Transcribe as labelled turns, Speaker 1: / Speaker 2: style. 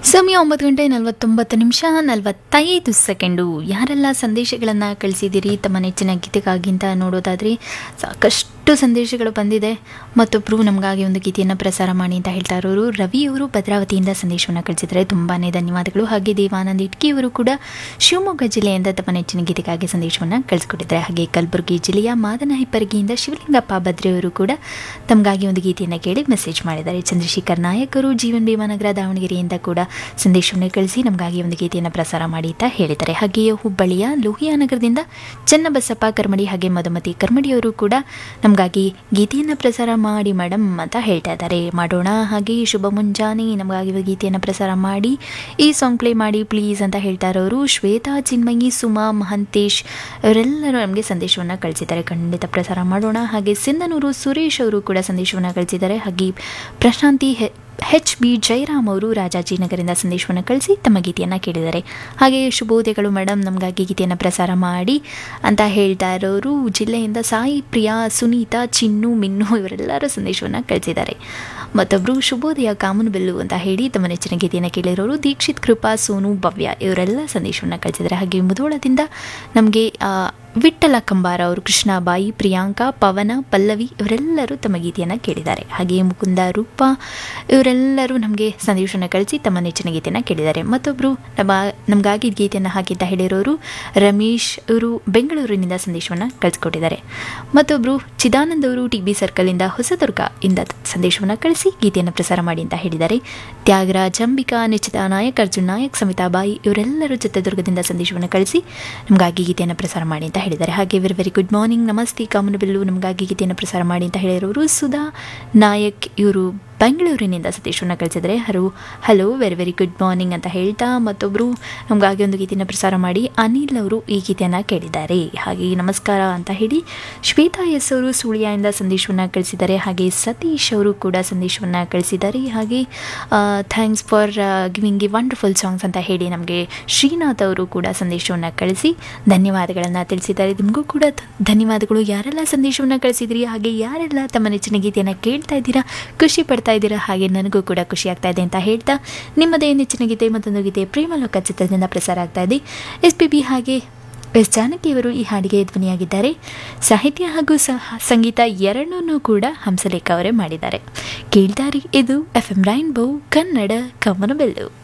Speaker 1: ಸಮಯ ಒಂಬತ್ತು ಗಂಟೆ ನಲವತ್ತೊಂಬತ್ತು ನಿಮಿಷ ನಲವತ್ತೈದು ಸೆಕೆಂಡು ಯಾರೆಲ್ಲ ಸಂದೇಶಗಳನ್ನು ಕಳಿಸಿದ್ದೀರಿ ತಮ್ಮ ನೆಚ್ಚಿನ ಗೀತೆಗಾಗಿ ಅಂತ ನೋಡೋದಾದರೆ ಸಾಕಷ್ಟು ಸಂದೇಶಗಳು ಬಂದಿದೆ ಮತ್ತೊಬ್ಬರು ನಮಗಾಗಿ ಒಂದು ಗೀತೆಯನ್ನು ಪ್ರಸಾರ ಮಾಡಿ ಅಂತ ಹೇಳ್ತಾ ಇರೋರು ರವಿಯವರು ಭದ್ರಾವತಿಯಿಂದ ಸಂದೇಶವನ್ನು ಕಳಿಸಿದರೆ ತುಂಬಾ ಧನ್ಯವಾದಗಳು ಹಾಗೆ ದೇವಾನಂದ್ ಇಟ್ಕಿಯವರು ಕೂಡ ಶಿವಮೊಗ್ಗ ಜಿಲ್ಲೆಯಿಂದ ತಮ್ಮ ನೆಚ್ಚಿನ ಗೀತೆಗಾಗಿ ಸಂದೇಶವನ್ನು ಕಳಿಸ್ಕೊಟ್ಟಿದ್ದಾರೆ ಹಾಗೆ ಕಲಬುರಗಿ ಜಿಲ್ಲೆಯ ಮಾದನ ಹಿಪ್ಪರಗಿಯಿಂದ ಶಿವಲಿಂಗಪ್ಪ ಭದ್ರೆಯವರು ಕೂಡ ತಮಗಾಗಿ ಒಂದು ಗೀತೆಯನ್ನು ಕೇಳಿ ಮೆಸೇಜ್ ಮಾಡಿದ್ದಾರೆ ಚಂದ್ರಶೇಖರ್ ನಾಯಕರು ಜೀವನ್ ಭೀಮಾನಗರ ದಾವಣಗೆರೆಯಿಂದ ಕೂಡ ಸಂದೇಶವನ್ನು ಕಳಿಸಿ ನಮಗಾಗಿ ಒಂದು ಗೀತೆಯನ್ನು ಪ್ರಸಾರ ಮಾಡಿ ಅಂತ ಹೇಳಿದ್ದಾರೆ ಹಾಗೆಯೇ ಹುಬ್ಬಳ್ಳಿಯ ಲೋಹಿಯಾ ನಗರದಿಂದ ಚನ್ನಬಸಪ್ಪ ಕರ್ಮಡಿ ಹಾಗೆ ಮಧುಮತಿ ಕರ್ಮಡಿಯವರು ಕೂಡ ನಮಗಾಗಿ ಗೀತೆಯನ್ನು ಪ್ರಸಾರ ಮಾಡಿ ಮೇಡಮ್ ಅಂತ ಹೇಳ್ತಾ ಇದ್ದಾರೆ ಮಾಡೋಣ ಹಾಗೆ ಶುಭ ಮುಂಜಾನೆ ನಮಗಾಗಿ ಒಂದು ಗೀತೆಯನ್ನು ಪ್ರಸಾರ ಮಾಡಿ ಈ ಸಾಂಗ್ ಪ್ಲೇ ಮಾಡಿ ಪ್ಲೀಸ್ ಅಂತ ಹೇಳ್ತಾ ಇರೋರು ಶ್ವೇತಾ ಚಿನ್ಮಯಿ ಸುಮಾ ಮಹಂತೇಶ್ ಇವರೆಲ್ಲರೂ ನಮಗೆ ಸಂದೇಶವನ್ನು ಕಳಿಸಿದ್ದಾರೆ ಖಂಡಿತ ಪ್ರಸಾರ ಮಾಡೋಣ ಹಾಗೆ ಸಿಂಧನೂರು ಸುರೇಶ್ ಅವರು ಕೂಡ ಸಂದೇಶವನ್ನು ಕಳಿಸಿದ್ದಾರೆ ಹಾಗೆ ಪ್ರಶಾಂತಿ ಹೆ ಹೆಚ್ ಬಿ ಜಯರಾಮ್ ಅವರು ರಾಜಾಜಿನಗರಿಂದ ಸಂದೇಶವನ್ನು ಕಳಿಸಿ ತಮ್ಮ ಗೀತೆಯನ್ನು ಕೇಳಿದ್ದಾರೆ ಹಾಗೆ ಶುಭೋದಯಗಳು ಮೇಡಮ್ ನಮಗಾಗಿ ಗೀತೆಯನ್ನು ಪ್ರಸಾರ ಮಾಡಿ ಅಂತ ಹೇಳ್ತಾ ಇರೋರು ಜಿಲ್ಲೆಯಿಂದ ಸಾಯಿ ಪ್ರಿಯಾ ಸುನೀತಾ ಚಿನ್ನು ಮಿನ್ನು ಇವರೆಲ್ಲರೂ ಸಂದೇಶವನ್ನು ಕಳಿಸಿದ್ದಾರೆ ಮತ್ತೊಬ್ಬರು ಶುಭೋದಯ ಕಾಮನಬಿಲ್ಲು ಅಂತ ಹೇಳಿ ತಮ್ಮ ನೆಚ್ಚಿನ ಗೀತೆಯನ್ನು ಕೇಳಿರೋರು ದೀಕ್ಷಿತ್ ಕೃಪಾ ಸೋನು ಭವ್ಯ ಇವರೆಲ್ಲ ಸಂದೇಶವನ್ನು ಕಳಿಸಿದ್ದಾರೆ ಹಾಗೆ ಮುಧೋಳದಿಂದ ನಮಗೆ ವಿಠಲ ಕಂಬಾರ ಅವರು ಕೃಷ್ಣಾಬಾಯಿ ಪ್ರಿಯಾಂಕಾ ಪವನ ಪಲ್ಲವಿ ಇವರೆಲ್ಲರೂ ತಮ್ಮ ಗೀತೆಯನ್ನು ಕೇಳಿದ್ದಾರೆ ಹಾಗೆಯೇ ಮುಕುಂದ ರೂಪ ಇವರೆಲ್ಲರೂ ನಮಗೆ ಸಂದೇಶವನ್ನು ಕಳಿಸಿ ತಮ್ಮ ನೆಚ್ಚಿನ ಗೀತೆಯನ್ನು ಕೇಳಿದ್ದಾರೆ ಮತ್ತೊಬ್ಬರು ನಮ್ಮ ನಮಗಾಗಿ ಗೀತೆಯನ್ನು ಹಾಕಿದ್ದ ಹೇಳಿರೋರು ರಮೇಶ್ ಅವರು ಬೆಂಗಳೂರಿನಿಂದ ಸಂದೇಶವನ್ನು ಕಳಿಸ್ಕೊಟ್ಟಿದ್ದಾರೆ ಮತ್ತೊಬ್ಬರು ಚಿದಾನಂದ್ ಅವರು ಟಿ ಬಿ ಸರ್ಕಲಿಂದ ಹೊಸದುರ್ಗ ಇಂದ ಸಂದೇಶವನ್ನು ಕಳಿಸಿ ಗೀತೆಯನ್ನು ಪ್ರಸಾರ ಮಾಡಿ ಅಂತ ಹೇಳಿದ್ದಾರೆ ತ್ಯಾಗರಾಜ್ ಅಂಬಿಕಾ ನಿಶ್ಚಿತ ನಾಯಕ್ ಅರ್ಜುನ್ ನಾಯಕ್ ಸಮಿತಾಬಾಯಿ ಇವರೆಲ್ಲರೂ ಚಿತ್ರದುರ್ಗದಿಂದ ಸಂದೇಶವನ್ನು ಕಳಿಸಿ ನಮಗಾಗಿ ಗೀತೆಯನ್ನು ಪ್ರಸಾರ ಮಾಡಿ ಅಂತ ಹೇಳಿದ್ದಾರೆ ಹಾಗೆ ವೆರಿ ವೆರಿ ಗುಡ್ ಮಾರ್ನಿಂಗ್ ನಮಸ್ತೆ ಕಾಮನಬಿಲ್ಲು ನಮಗಾಗಿ ಗೀತೆಯನ್ನು ಪ್ರಸಾರ ಮಾಡಿ ಅಂತ ಹೇಳಿರೋರು ಸುಧಾ ನಾಯಕ್ ಇವರು ಬೆಂಗಳೂರಿನಿಂದ ಸಂದೇಶವನ್ನು ಕಳಿಸಿದರೆ hello hello very very good morning ಅಂತ ಹೇಳ್ತಾ ಮತ್ತೊಬ್ಬರು ನಮಗಾಗಿ ಒಂದು ಗೀತೆಯನ್ನು ಪ್ರಸಾರ ಮಾಡಿ ಅನಿಲ್ ಅವರು ಈ ಗೀತೆಯನ್ನು ಕೇಳಿದ್ದಾರೆ ಹಾಗೆ ನಮಸ್ಕಾರ ಅಂತ ಹೇಳಿ ಶ್ವೇತಾ ಎಸ್ ಅವರು ಸುಳಿಯಿಂದ ಸಂದೇಶವನ್ನು ಕಳಿಸಿದ್ದಾರೆ ಹಾಗೆ ಸತೀಶ್ ಅವರು ಕೂಡ ಸಂದೇಶವನ್ನು ಕಳಿಸಿದ್ದಾರೆ ಹಾಗೆ thanks for giving a wonderful songs ಅಂತ ಹೇಳಿ ನಮಗೆ ಶ್ರೀನಾಥ್ ಅವರು ಕೂಡ ಸಂದೇಶವನ್ನು ಕಳಿಸಿ ಧನ್ಯವಾದಗಳನ್ನು ತಿಳಿಸಿದ್ದಾರೆ ನಿಮಗೂ ಕೂಡ ಧನ್ಯವಾದಗಳು ಯಾರೆಲ್ಲ ಸಂದೇಶವನ್ನು ಕಳಿಸಿದ್ರಿ ಹಾಗೆ ಯಾರೆಲ್ಲ ತಮ್ಮ ನೆಚ್ಚಿನ ಗೀತೆಯನ್ನು ಕೇಳ್ತಾ ಇದ್ದೀರಾ ಖುಷಿ ಪಡ್ತಾ ಇದ್ದೀರಾ ಹಾಗೆ ನನಗೂ ಕೂಡ ಖುಷಿ ಆಗ್ತಾ ಇದೆ ಅಂತ ಹೇಳ್ತಾ ನಿಮ್ಮದೇ ನೆಚ್ಚಿನ ಗೀತೆ ಮತ್ತೊಂದು ಗೀತೆ ಪ್ರೇಮಲೋಕ ಚಿತ್ರದಿಂದ ಪ್ರಸಾರ ಆಗ್ತಾ ಇದೆ ಎಸ್ ಪಿ ಬಿ ಹಾಗೆ ಎಸ್ ಜಾನಕಿಯವರು ಈ ಹಾಡಿಗೆ ಧ್ವನಿಯಾಗಿದ್ದಾರೆ ಸಾಹಿತ್ಯ ಹಾಗೂ ಸಹ ಸಂಗೀತ ಎರಡನ್ನೂ ಕೂಡ ಹಂಸಲೇಖ ಅವರೇ ಮಾಡಿದ್ದಾರೆ ಕೇಳ್ದಾರಿ ಇದು ಎಫ್ ಎಂ ರೈನ್ಬೋ ಕನ್ನಡ ಕಮನಬೆಲ್ಲು